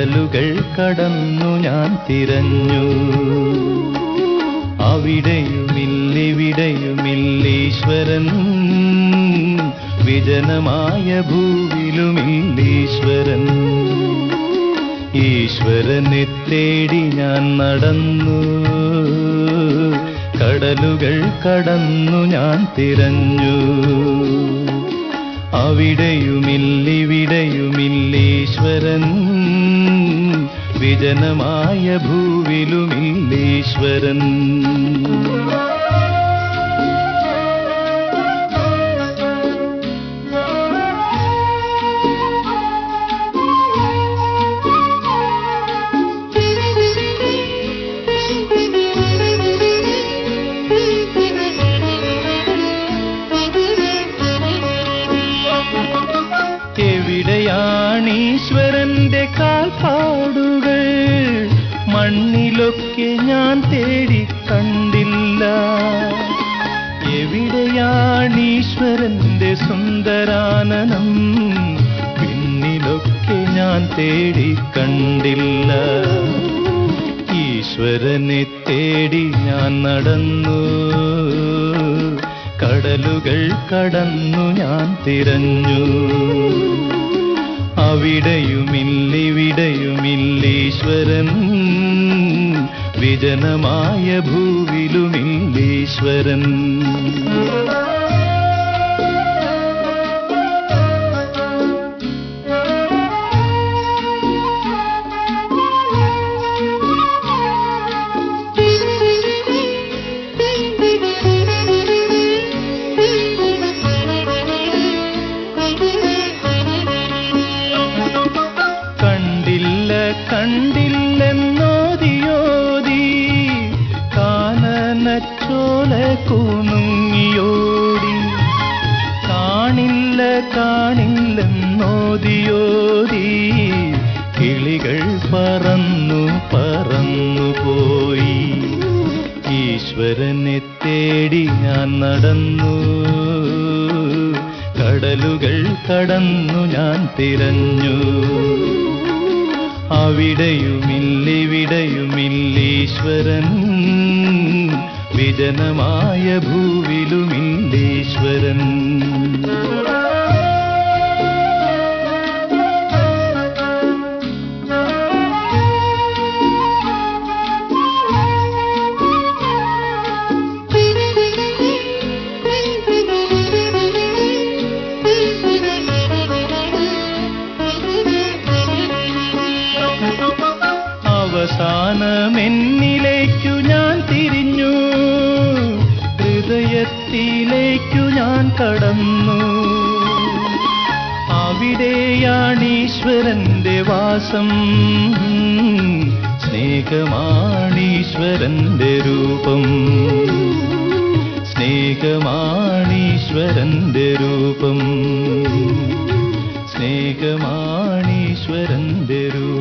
കടലുകൾ കടന്നു ഞാൻ തിരഞ്ഞു അവിടെയുമില്ലിവിടെയുമില്ലീശ്വരൻ വിജനമായ ഭൂവിലുമില്ലീശ്വരൻ ഈശ്വരനെ തേടി ഞാൻ നടന്നു കടലുകൾ കടന്നു ഞാൻ തിരഞ്ഞു അവിടെയുമില്ലിവിടെയുമില്ലീശ്വരൻ വിജനമായ ഭൂവിലുമില്ലീശ്വരൻ എവിടെയാണീശ്വരന്റെ കാൽപ്പാടുകൾ മണ്ണിലൊക്കെ ഞാൻ തേടി കണ്ടില്ല എവിടെയാണീശ്വരന്റെ സുന്ദരാനനം പിന്നിലൊക്കെ ഞാൻ തേടി കണ്ടില്ല ഈശ്വരനെ തേടി ഞാൻ നടന്നു കടലുകൾ കടന്നു ഞാൻ തിരഞ്ഞു അവിടെയുമില്ലിവിടെയുമില്ലീശ്വരൻ വിജനമായ ഭൂവിലുമില്ലീശ്വരൻ കണ്ടില്ല കണ്ടില്ലെന്നോതിയോതി കാനനച്ചോല കുണുങ്ങിയോടി കാണില്ല കാണില്ലെന്നോതിയോതി കിളികൾ പറന്നു പറന്നു പോയി ഈശ്വരനെ തേടി ഞാൻ നടന്നു കടലുകൾ കടന്നു ഞാൻ തിരഞ്ഞു അവിടെയുമില്ലിവിടെയുമില്ലീശ്വരൻ വിജനമായ ഭൂവിലുമില്ലീശ്വരൻ അവസാനമെന്നിലേക്കു ഞാൻ തിരിഞ്ഞു ഹൃദയത്തിലേക്കു ഞാൻ കടന്നു അവിടെയാണീശ്വരന്റെ വാസം സ്നേഹമാണീശ്വരന്റെ രൂപം സ്നേഹമാണീശ്വരന്റെ രൂപം സ്നേഹമാണീശ്വരന്റെ രൂപം